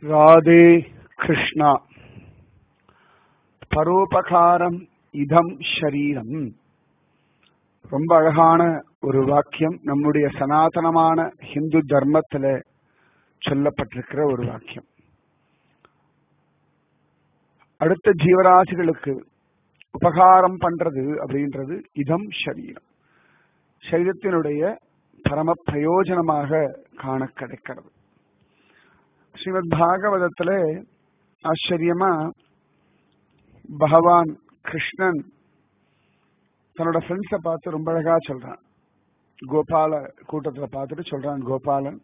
ராதே கிருஷ்ணா பரோபகாரம் இதம் ஷரீரம் ரொம்ப அழகான ஒரு வாக்கியம் நம்முடைய சனாதனமான ஹிந்து தர்மத்துல சொல்லப்பட்டிருக்கிற ஒரு வாக்கியம் அடுத்த ஜீவராசிகளுக்கு உபகாரம் பண்றது அப்படின்றது இதம் ஷரீரம் சரீரத்தினுடைய பரம பிரயோஜனமாக காண கிடைக்கிறது ஸ்ரீமத் பாகவதத்துல ஆச்சரியமா பகவான் கிருஷ்ணன் தன்னோட ஃப்ரெண்ட்ஸை பார்த்து ரொம்ப அழகா சொல்றான் கோபால கூட்டத்துல பார்த்துட்டு சொல்றான் கோபாலன்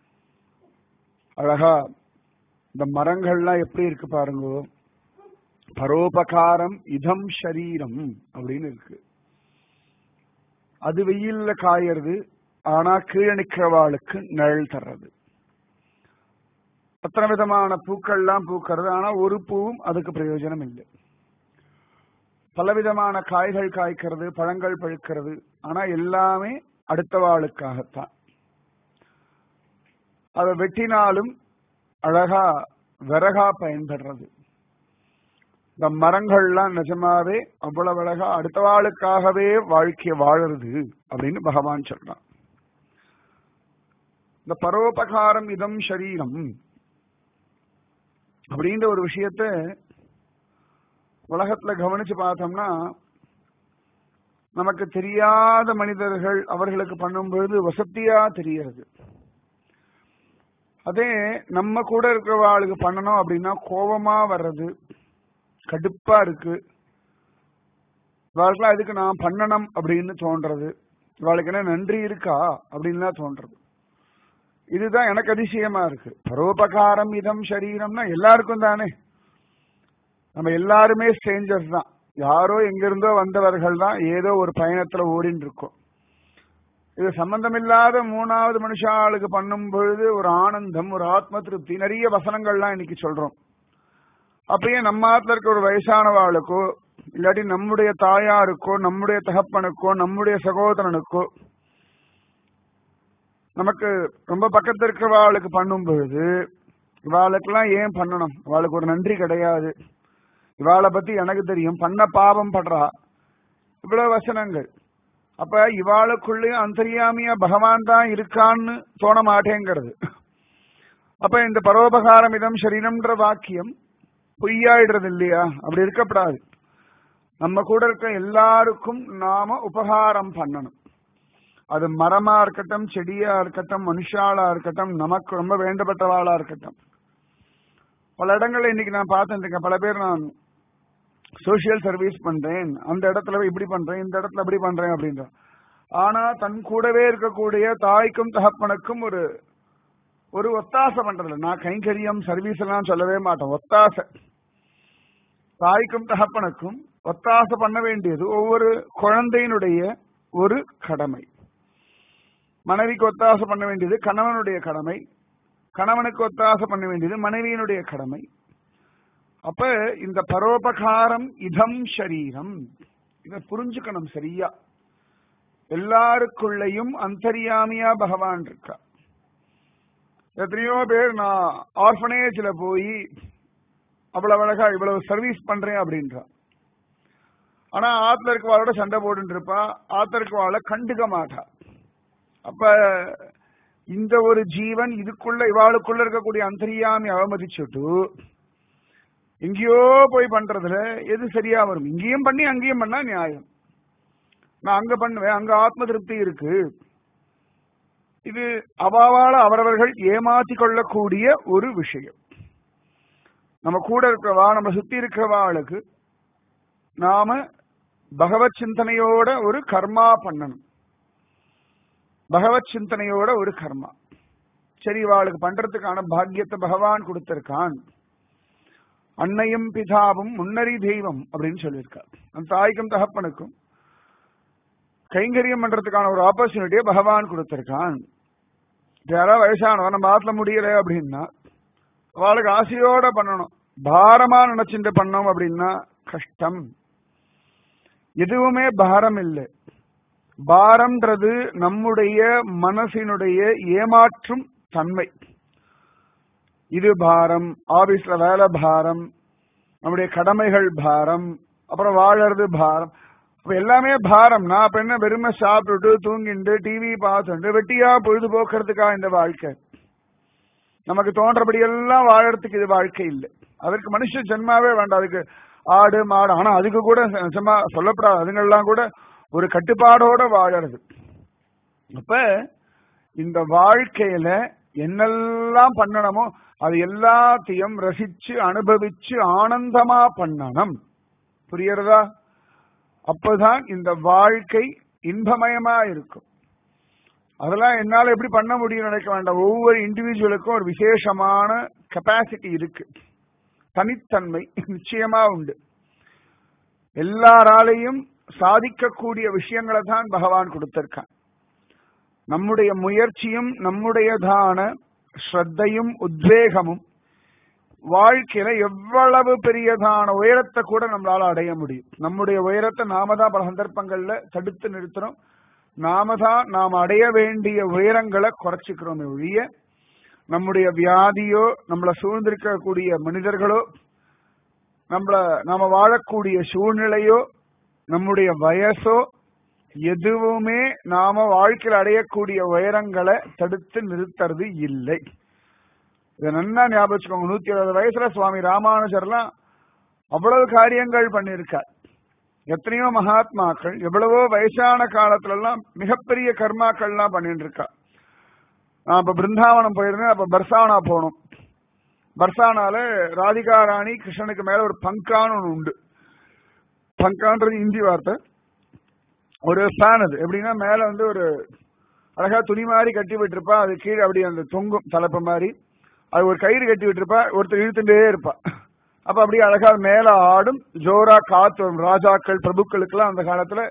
அழகா இந்த மரங்கள்லாம் எப்படி இருக்கு பாருங்க பரோபகாரம் இதம் ஷரீரம் அப்படின்னு இருக்கு அது வெயில்ல காயறது ஆனா கீழே நிக்கிறவாளுக்கு நிழல் தர்றது அத்தனை விதமான பூக்கள்லாம் பூக்கிறது ஆனா ஒரு பூவும் அதுக்கு பிரயோஜனம் இல்லை பலவிதமான காய்கள் காய்க்கிறது பழங்கள் பழுக்கிறது ஆனா எல்லாமே அடுத்த வாளுக்காகத்தான் அதை வெட்டினாலும் அழகா விறகா பயன்படுறது இந்த மரங்கள்லாம் நிஜமாவே அவ்வளவு அழகா அடுத்த வாளுக்காகவே வாழ்க்கைய வாழறது அப்படின்னு பகவான் சொல்றான் இந்த பரோபகாரம் இதம் ஷரீரம் அப்படின்ற ஒரு விஷயத்த உலகத்துல கவனிச்சு பார்த்தோம்னா நமக்கு தெரியாத மனிதர்கள் அவர்களுக்கு பண்ணும் பொழுது வசதியா தெரிகிறது அதே நம்ம கூட இருக்கிறவாளுக்கு பண்ணணும் அப்படின்னா கோபமா வர்றது கடுப்பா இருக்கு இவாளுக்கெல்லாம் இதுக்கு நான் பண்ணணும் அப்படின்னு தோன்றது இவாளுக்கு என்ன நன்றி இருக்கா அப்படின்னு தோன்றது இதுதான் எனக்கு அதிசயமா இருக்கு பரோபகாரம் இதம் சரீரம்னா எல்லாருக்கும் தானே நம்ம எல்லாருமே ஸ்ட்ரேஞ்சர்ஸ் தான் யாரோ எங்கிருந்தோ வந்தவர்கள் தான் ஏதோ ஒரு பயணத்துல ஓடின்னு இருக்கோம் இது சம்பந்தமில்லாத மூணாவது மனுஷாளுக்கு பண்ணும் பொழுது ஒரு ஆனந்தம் ஒரு ஆத்ம திருப்தி நிறைய வசனங்கள்லாம் இன்னைக்கு சொல்றோம் அப்படியே நம்ம ஆத்துல இருக்க ஒரு வயசானவாளுக்கோ இல்லாட்டி நம்முடைய தாயாருக்கோ நம்முடைய தகப்பனுக்கோ நம்முடைய சகோதரனுக்கோ நமக்கு ரொம்ப பக்கத்துல இருக்கிறவாளுக்கு பண்ணும் பொழுது இவாளுக்கெல்லாம் ஏன் பண்ணணும் இவாளுக்கு ஒரு நன்றி கிடையாது இவாளை பத்தி எனக்கு தெரியும் பண்ண பாவம் படுறா இவ்வளவு வசனங்கள் அப்ப இவாளுக்குள்ளேயும் அந்தரியாமியா பகவான் தான் இருக்கான்னு தோண மாட்டேங்கிறது அப்ப இந்த பரோபகாரம் இதம் சரீரம்ன்ற வாக்கியம் பொய்யாயிடுறது இல்லையா அப்படி இருக்கப்படாது நம்ம கூட இருக்க எல்லாருக்கும் நாம உபகாரம் பண்ணணும் அது மரமா இருக்கட்டும் செடியா இருக்கட்டும் மனுஷாலா இருக்கட்டும் நமக்கு ரொம்ப வேண்டப்பட்டவாளா இருக்கட்டும் பல இடங்கள்ல இன்னைக்கு நான் பார்த்துருக்கேன் பல பேர் நான் சோசியல் சர்வீஸ் பண்றேன் அந்த இடத்துல இப்படி பண்றேன் இந்த இடத்துல அப்படி பண்றேன் அப்படின்ற ஆனா தன் கூடவே இருக்கக்கூடிய தாய்க்கும் தகப்பனுக்கும் ஒரு ஒரு ஒத்தாசை பண்றதில்ல நான் கைங்கரியம் சர்வீஸ் எல்லாம் சொல்லவே மாட்டேன் ஒத்தாசை தாய்க்கும் தகப்பனுக்கும் ஒத்தாசை பண்ண வேண்டியது ஒவ்வொரு குழந்தையினுடைய ஒரு கடமை மனைவிக்கு ஒத்தாசை பண்ண வேண்டியது கணவனுடைய கடமை கணவனுக்கு ஒத்தாசை பண்ண வேண்டியது மனைவியினுடைய கடமை அப்ப இந்த பரோபகாரம் இதம் ஷரீரம் இதை புரிஞ்சுக்கணும் சரியா எல்லாருக்குள்ளேயும் அந்தரியாமியா பகவான் இருக்கா எத்தனையோ பேர் நான் ஆர்பனேஜ்ல போய் அவ்வளவு அழகா இவ்வளவு சர்வீஸ் பண்றேன் அப்படின்றா ஆனா ஆத்துல இருக்கவாளோட சண்டை போட்டு இருப்பா ஆத்துல இருக்கவாள கண்டுக்க மாட்டா அப்ப இந்த ஒரு ஜீவன் இதுக்குள்ள இவாளுக்குள்ள இருக்கக்கூடிய அந்தரியாமி அவமதிச்சுட்டு எங்கேயோ போய் பண்றதுல எது சரியா வரும் இங்கேயும் பண்ணி அங்கேயும் பண்ணா நியாயம் நான் அங்க பண்ணுவேன் அங்க ஆத்ம திருப்தி இருக்கு இது அவாவால அவரவர்கள் ஏமாத்தி கொள்ளக்கூடிய ஒரு விஷயம் நம்ம கூட இருக்கிறவா நம்ம சுத்தி இருக்கிறவாளுக்கு நாம பகவத் சிந்தனையோட ஒரு கர்மா பண்ணணும் பகவத் சிந்தனையோட ஒரு கர்மா சரி இவாளுக்கு பண்றதுக்கான பாக்கியத்தை பகவான் கொடுத்திருக்கான் அன்னையும் பிதாவும் முன்னறி தெய்வம் அப்படின்னு சொல்லியிருக்கார் அந்த தாய்க்கும் தகப்பனுக்கும் கைங்கரியம் பண்றதுக்கான ஒரு ஆப்பர்ச்சுனிட்டியை பகவான் கொடுத்திருக்கான் யாராவது வயசானவன் நம்ம ஆத்துல முடியல அப்படின்னா அவளுக்கு ஆசையோட பண்ணணும் பாரமா நினைச்சுட்டு பண்ணோம் அப்படின்னா கஷ்டம் எதுவுமே பாரம் இல்லை பாரம்ன்றது நம்முடைய மனசினுடைய ஏமாற்றும் தன்மை இது பாரம் ஆபீஸ்ல வேலை பாரம் நம்முடைய கடமைகள் பாரம் அப்புறம் வாழறது பாரம் அப்ப எல்லாமே பாரம் நான் அப்ப என்ன வெறுமை சாப்பிட்டுட்டு தூங்கிட்டு டிவி பார்த்துட்டு வெட்டியா பொழுதுபோக்குறதுக்கா இந்த வாழ்க்கை நமக்கு தோன்றபடி எல்லாம் வாழறதுக்கு இது வாழ்க்கை இல்லை அதற்கு மனுஷ ஜென்மாவே வேண்டாம் அதுக்கு ஆடு மாடு ஆனா அதுக்கு கூட நிஜமா சொல்லப்படாது அதுங்கெல்லாம் கூட ஒரு கட்டுப்பாடோட வாழறது அப்ப இந்த வாழ்க்கையில என்னெல்லாம் பண்ணணுமோ அது எல்லாத்தையும் ரசிச்சு அனுபவிச்சு ஆனந்தமா பண்ணணும் புரியறதா அப்பதான் இந்த வாழ்க்கை இன்பமயமா இருக்கும் அதெல்லாம் என்னால எப்படி பண்ண முடியும் நினைக்க வேண்டாம் ஒவ்வொரு இண்டிவிஜுவலுக்கும் ஒரு விசேஷமான கெப்பாசிட்டி இருக்கு தனித்தன்மை நிச்சயமா உண்டு எல்லாராலையும் சாதிக்கக்கூடிய விஷயங்களை தான் பகவான் கொடுத்திருக்கான் நம்முடைய முயற்சியும் நம்முடையதான ஸ்ரத்தையும் உத்வேகமும் வாழ்க்கையில எவ்வளவு பெரியதான உயரத்தை கூட நம்மளால அடைய முடியும் நம்முடைய உயரத்தை நாம தான் பல சந்தர்ப்பங்கள்ல தடுத்து நிறுத்துறோம் நாம தான் நாம் அடைய வேண்டிய உயரங்களை குறைச்சிக்கிறோமே ஒழிய நம்முடைய வியாதியோ நம்மளை சூழ்ந்திருக்கக்கூடிய மனிதர்களோ நம்மள நாம வாழக்கூடிய சூழ்நிலையோ நம்முடைய வயசோ எதுவுமே நாம வாழ்க்கையில் அடையக்கூடிய உயரங்களை தடுத்து நிறுத்துறது இல்லை இதை நல்லா ஞாபகம் வச்சுக்கோங்க நூத்தி இருபது வயசுல சுவாமி ராமானுஜர்லாம் அவ்வளவு காரியங்கள் பண்ணியிருக்கார் எத்தனையோ மகாத்மாக்கள் எவ்வளவோ வயசான காலத்துல எல்லாம் மிகப்பெரிய கர்மாக்கள்லாம் பண்ணிட்டு இருக்கா நான் இப்ப பிருந்தாவனம் போயிருந்தேன் அப்ப பர்சானா போனோம் பர்சானால ராதிகா ராணி கிருஷ்ணனுக்கு மேல ஒரு பங்கான்னு ஒண்ணு உண்டு பங்கான்றது இந்தி வார்த்தை ஒரு ஃபேன் அது எப்படின்னா மேல வந்து ஒரு அழகா துணி மாதிரி கட்டி விட்டுருப்பா அது கீழே அப்படி அந்த தொங்கும் தலைப்பு மாதிரி அது ஒரு கயிறு கட்டி விட்டுருப்பா ஒருத்தர் இழுத்துட்டே இருப்பா அப்ப அப்படியே அழகா மேல ஆடும் ஜோரா காத்து வரும் ராஜாக்கள் பிரபுக்களுக்கெல்லாம் அந்த காலத்துல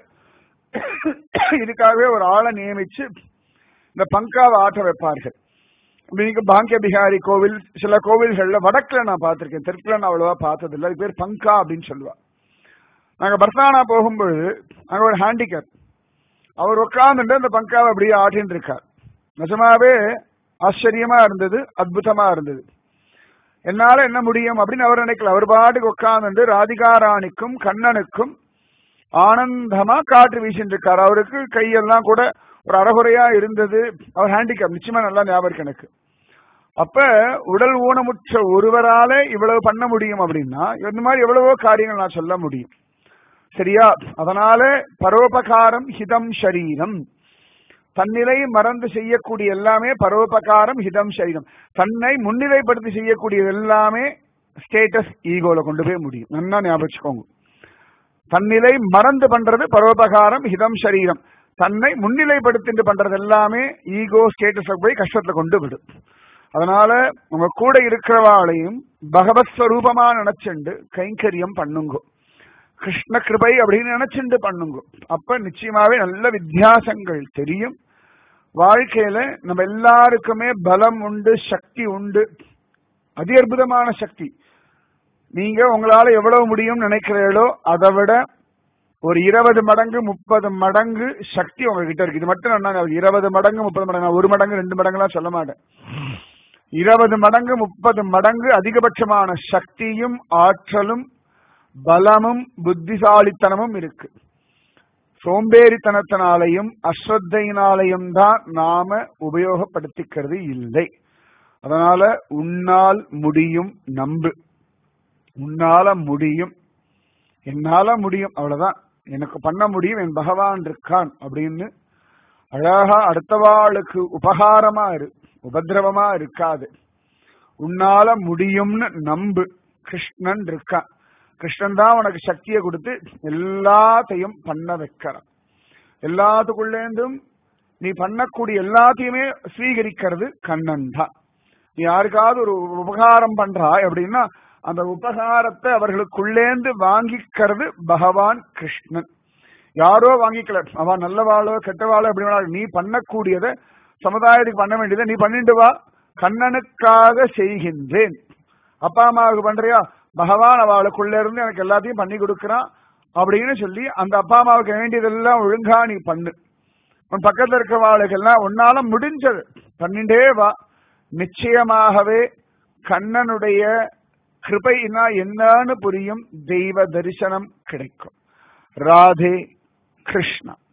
இதுக்காகவே ஒரு ஆளை நியமிச்சு இந்த பங்காவை ஆட்ட வைப்பார்கள் நீங்க பாங்கிய பிகாரி கோவில் சில கோவில்கள்ல வடக்குல நான் பார்த்திருக்கேன் தெற்குல நான் அவ்வளவா பார்த்தது இல்லை அது பேர் பங்கா அப்படின்னு சொல்லுவா நாங்க பர்சானா போகும்பொழுது அங்க ஒரு ஹேண்டிகேப் அவர் உட்கார்ந்துட்டு அந்த பங்காவை அப்படியே ஆட்டின்னு இருக்கார் நிஜமாவே ஆச்சரியமா இருந்தது அற்புதமா இருந்தது என்னால என்ன முடியும் அப்படின்னு அவர் நினைக்கல அவர் பாட்டுக்கு உட்கார்ந்து ராதிகா ராணிக்கும் கண்ணனுக்கும் ஆனந்தமா காற்று வீசிட்டு இருக்காரு அவருக்கு கையெல்லாம் கூட ஒரு அறகுறையா இருந்தது அவர் ஹேண்டிகேப் நிச்சயமா நல்லா ஞாபகம் இருக்கு எனக்கு அப்ப உடல் ஊனமுற்ற ஒருவரால இவ்வளவு பண்ண முடியும் அப்படின்னா இந்த மாதிரி எவ்வளவோ காரியங்கள் நான் சொல்ல முடியும் சரியா அதனால பரோபகாரம் ஹிதம் ஷரீரம் தன்னிலை மறந்து செய்யக்கூடிய எல்லாமே பரோபகாரம் ஹிதம் சரீரம் தன்னை முன்னிலைப்படுத்தி செய்யக்கூடிய எல்லாமே ஸ்டேட்டஸ் ஈகோல கொண்டு போய் முடியும் நல்லா ஞாபகம் வச்சுக்கோங்க தன்னிலை மறந்து பண்றது பரோபகாரம் ஹிதம் சரீரம் தன்னை முன்னிலைப்படுத்திட்டு பண்றது எல்லாமே ஈகோ ஸ்டேட்டஸ போய் கஷ்டத்துல கொண்டு விடும் அதனால உங்க கூட இருக்கிறவாளையும் பகவத் ஸ்வரூபமா நினைச்சுண்டு கைங்கரியம் பண்ணுங்க கிருஷ்ண கிருபை அப்படின்னு நினைச்சுண்டு பண்ணுங்க அப்ப நிச்சயமாவே நல்ல வித்தியாசங்கள் தெரியும் வாழ்க்கையில நம்ம எல்லாருக்குமே பலம் உண்டு சக்தி உண்டு அதி அற்புதமான சக்தி நீங்க உங்களால எவ்வளவு முடியும் நினைக்கிறீர்களோ அதை விட ஒரு இருபது மடங்கு முப்பது மடங்கு சக்தி உங்ககிட்ட இருக்கு இது மட்டும் நான் இருபது மடங்கு முப்பது மடங்கு நான் ஒரு மடங்கு ரெண்டு மடங்குலாம் சொல்ல மாட்டேன் இருபது மடங்கு முப்பது மடங்கு அதிகபட்சமான சக்தியும் ஆற்றலும் பலமும் புத்திசாலித்தனமும் இருக்கு சோம்பேறித்தனத்தினாலையும் அஸ்ரத்தையினாலையும் தான் நாம உபயோகப்படுத்திக்கிறது இல்லை அதனால உன்னால் முடியும் நம்பு உன்னால முடியும் என்னால முடியும் அவ்வளவுதான் எனக்கு பண்ண முடியும் என் பகவான் இருக்கான் அப்படின்னு அழகா அடுத்தவாளுக்கு உபகாரமா இரு உபதிரவமா இருக்காது உன்னால முடியும்னு நம்பு கிருஷ்ணன் இருக்கான் கிருஷ்ணன் தான் உனக்கு சக்தியை கொடுத்து எல்லாத்தையும் பண்ண வைக்கிறான் எல்லாத்துக்குள்ளேந்தும் நீ பண்ணக்கூடிய எல்லாத்தையுமே ஸ்வீகரிக்கிறது கண்ணன் தான் நீ யாருக்காவது ஒரு உபகாரம் பண்றா அப்படின்னா அந்த உபகாரத்தை அவர்களுக்குள்ளேந்து வாங்கிக்கிறது பகவான் கிருஷ்ணன் யாரோ வாங்கிக்கல அவன் நல்லவாளோ கெட்டவாளோ அப்படி நீ பண்ணக்கூடியதை சமுதாயத்துக்கு பண்ண வேண்டியதை நீ பண்ணிட்டு வா கண்ணனுக்காக செய்கின்றேன் அப்பா அம்மாவுக்கு பண்றியா பகவான் அவளுக்குள்ள இருந்து எனக்கு எல்லாத்தையும் பண்ணி கொடுக்கறான் அப்படின்னு சொல்லி அந்த அப்பா அம்மாவுக்கு வேண்டியதெல்லாம் ஒழுங்கா நீ பண்ணு உன் பக்கத்துல இருக்கிறவாளுக்கெல்லாம் உன்னால முடிஞ்சது பண்ணிட்டே வா நிச்சயமாகவே கண்ணனுடைய கிருபைனா என்னன்னு புரியும் தெய்வ தரிசனம் கிடைக்கும் ராதே கிருஷ்ணா